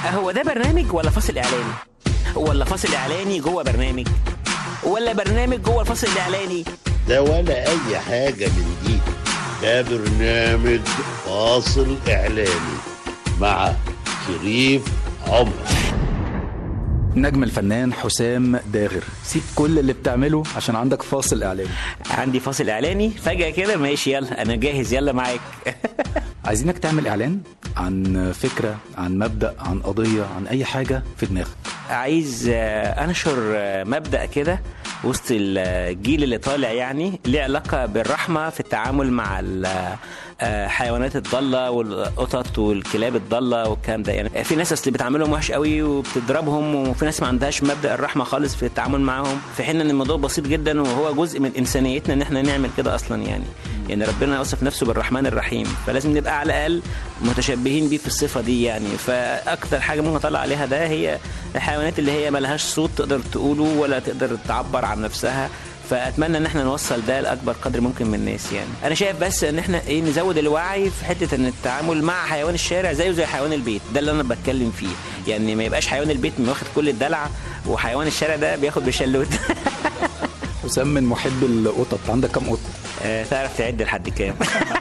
هو ده برنامج ولا فاصل اعلاني ولا فاصل اعلاني جوه برنامج ولا برنامج جوه الفاصل الاعلاني ده ولا اي حاجة من دي ده برنامج فاصل اعلاني مع شريف عمر نجم الفنان حسام داغر سيب كل اللي بتعمله عشان عندك فاصل اعلاني عندي فاصل اعلاني فجاه كده ماشي يلا انا جاهز يلا معاك عايزينك تعمل اعلان عن فكره عن مبدا عن قضيه عن اي حاجه في دماغك عايز آه، انشر آه، مبدا كده وسط الجيل اللي طالع يعني ليه علاقه بالرحمه في التعامل مع ال- آه، حيوانات الضاله والقطط والكلاب الضاله والكلام ده يعني في ناس اصل بتعاملهم وحش قوي وبتضربهم وفي ناس ما عندهاش مبدا الرحمه خالص في التعامل معاهم في حين ان الموضوع بسيط جدا وهو جزء من انسانيتنا ان احنا نعمل كده اصلا يعني يعني ربنا وصف نفسه بالرحمن الرحيم فلازم نبقى على الاقل متشبهين بيه في الصفه دي يعني فاكتر حاجه ممكن اطلع عليها ده هي الحيوانات اللي هي ملهاش صوت تقدر تقوله ولا تقدر تعبر عن نفسها فاتمنى ان احنا نوصل ده لاكبر قدر ممكن من الناس يعني انا شايف بس ان احنا ايه نزود الوعي في حته ان التعامل مع حيوان الشارع زيه زي حيوان البيت ده اللي انا بتكلم فيه يعني ما يبقاش حيوان البيت واخد كل الدلع وحيوان الشارع ده بياخد بالشلوت حسام من محب القطط عندك كام قطه آه، تعرف تعد لحد كام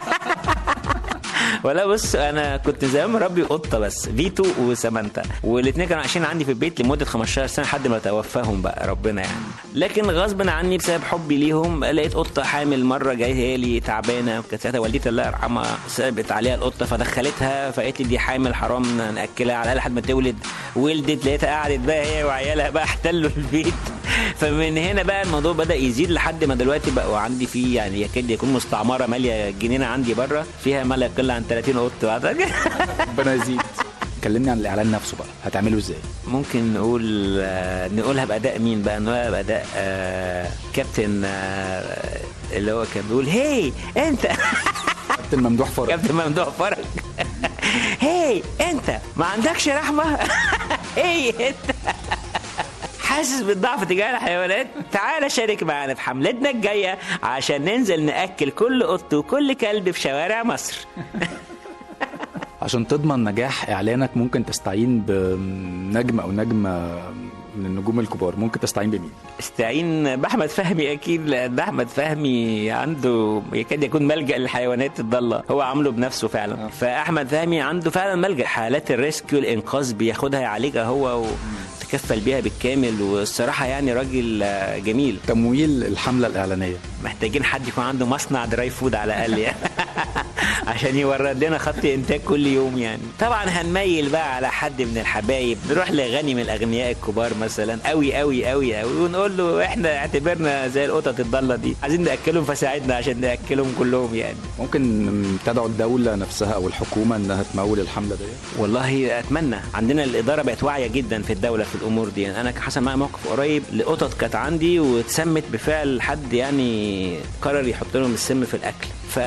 ولا بص انا كنت زمان مربي قطه بس فيتو وسامانتا والاثنين كانوا عايشين عندي في البيت لمده 15 سنه لحد ما توفاهم بقى ربنا يعني لكن غصب عني بسبب حبي ليهم لقيت قطه حامل مره جايه لي تعبانه كانت ساعتها والدتي الله يرحمها سابت عليها القطه فدخلتها فقالت لي دي حامل حرام ناكلها على الاقل لحد ما تولد ولدت لقيتها قعدت بقى هي وعيالها بقى احتلوا البيت فمن هنا بقى الموضوع بدا يزيد لحد ما دلوقتي بقوا عندي فيه يعني يكاد يكون مستعمره ماليه الجنينه عندي بره فيها ما لا يقل عن 30 قط أعتقد. ربنا يزيد كلمني عن الاعلان نفسه بقى هتعمله ازاي ممكن نقول آه، نقولها باداء مين بقى نقولها باداء آه، كابتن آه، اللي هو كان بيقول هي انت كابتن ممدوح فرج كابتن ممدوح فرج هي انت ما عندكش رحمه هي انت حاسس بالضعف تجاه الحيوانات تعال شارك معانا في حملتنا الجايه عشان ننزل ناكل كل قط وكل كلب في شوارع مصر عشان تضمن نجاح اعلانك ممكن تستعين بنجم او نجمه من النجوم الكبار ممكن تستعين بمين استعين باحمد فهمي اكيد لان احمد فهمي عنده يكاد يكون ملجا للحيوانات الضاله هو عامله بنفسه فعلا فاحمد فهمي عنده فعلا ملجا حالات الريسكيو الانقاذ بياخدها يعالجها هو وتكفل بيها بالكامل والصراحه يعني راجل آه، جميل تمويل الحمله الاعلانيه محتاجين حد يكون عنده مصنع دراي فود على الاقل يعني عشان يورد لنا خط انتاج كل يوم يعني طبعا هنميل بقى على حد من الحبايب نروح لغني من الاغنياء الكبار مثلا قوي قوي قوي قوي ونقول له احنا اعتبرنا زي القطط الضاله دي عايزين ناكلهم فساعدنا عشان ناكلهم كلهم يعني ممكن تدعو الدوله نفسها او الحكومه انها تمول الحمله دي والله اتمنى عندنا الاداره بقت واعيه جدا في الدوله في الامور دي انا كان حصل معايا موقف قريب لقطط كانت عندي واتسمت بفعل حد يعني قرر يحط لهم السم في الاكل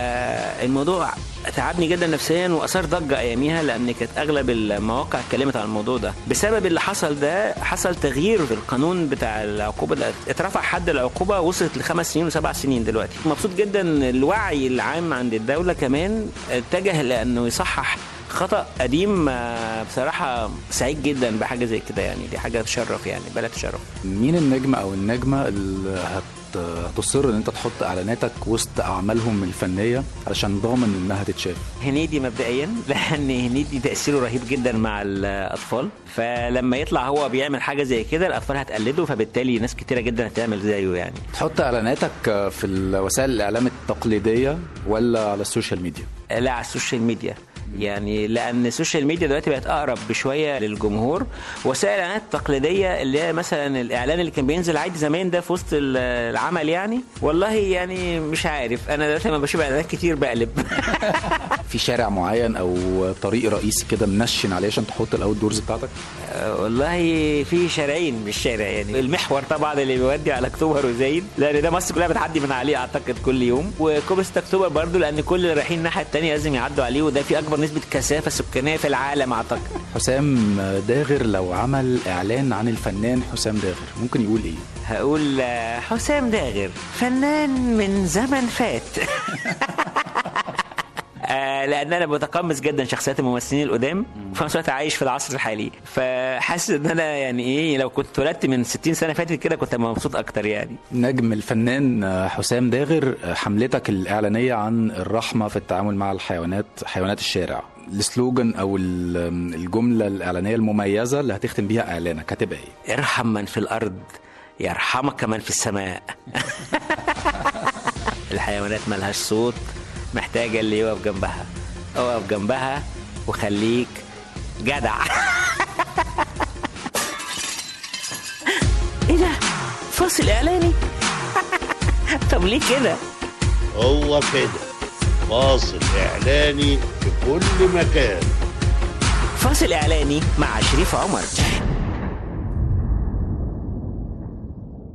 فالموضوع تعبني جدا نفسيا واثار ضجه اياميها لان كانت اغلب المواقع اتكلمت عن الموضوع ده بسبب اللي حصل ده حصل تغيير في القانون بتاع العقوبه ده اترفع حد العقوبه وصلت لخمس سنين وسبع سنين دلوقتي مبسوط جدا الوعي العام عند الدوله كمان اتجه لانه يصحح خطا قديم آه، بصراحه سعيد جدا بحاجه زي كده يعني دي حاجه تشرف يعني بلد تشرف مين النجم او النجمه اللي هت هتصر ان انت تحط اعلاناتك وسط اعمالهم الفنيه علشان ضامن انها تتشاف هنيدي مبدئيا لان هنيدي تاثيره رهيب جدا مع الاطفال فلما يطلع هو بيعمل حاجه زي كده الاطفال هتقلده فبالتالي ناس كتيره جدا هتعمل زيه يعني تحط اعلاناتك في وسائل الاعلام التقليديه ولا على السوشيال ميديا لا على السوشيال ميديا يعني لان السوشيال ميديا دلوقتي بقت اقرب بشويه للجمهور وسائل الاعلانات التقليديه اللي هي مثلا الاعلان اللي كان بينزل عادي زمان ده في وسط العمل يعني والله يعني مش عارف انا دلوقتي لما بشوف اعلانات كتير بقلب في شارع معين او طريق رئيسي كده منشن عليه عشان تحط الاوت دورز بتاعتك آه، والله في شارعين مش شارع يعني المحور طبعا اللي بيودي على اكتوبر وزايد لان ده مصر كلها بتعدي من عليه اعتقد كل يوم وكوبري 6 اكتوبر برضو لان كل اللي رايحين الناحيه الثانيه لازم يعدوا عليه وده في اكبر نسبه كثافه سكانيه في العالم اعتقد حسام داغر لو عمل اعلان عن الفنان حسام داغر ممكن يقول ايه هقول آه، حسام داغر فنان من زمن فات آه لان انا متقمص جدا شخصيات الممثلين القدام وفي نفس الوقت عايش في العصر الحالي فحاسس ان انا يعني ايه لو كنت اتولدت من 60 سنه فاتت كده كنت هبقى مبسوط اكتر يعني نجم الفنان آه، حسام داغر آه، حملتك الإعلانية عن الرحمة في التعامل مع الحيوانات حيوانات الشارع السلوجن أو ال- الجملة الإعلانية المميزة اللي هتختم بيها إعلانك هتبقى إيه؟ ارحم من في الارض يرحمك من في السماء الحيوانات ملهاش صوت محتاجه اللي يقف جنبها اقف جنبها وخليك جدع ايه ده فاصل اعلاني طب ليه كده هو كده فاصل إعلاني في كل مكان فاصل اعلاني مع شريف عمر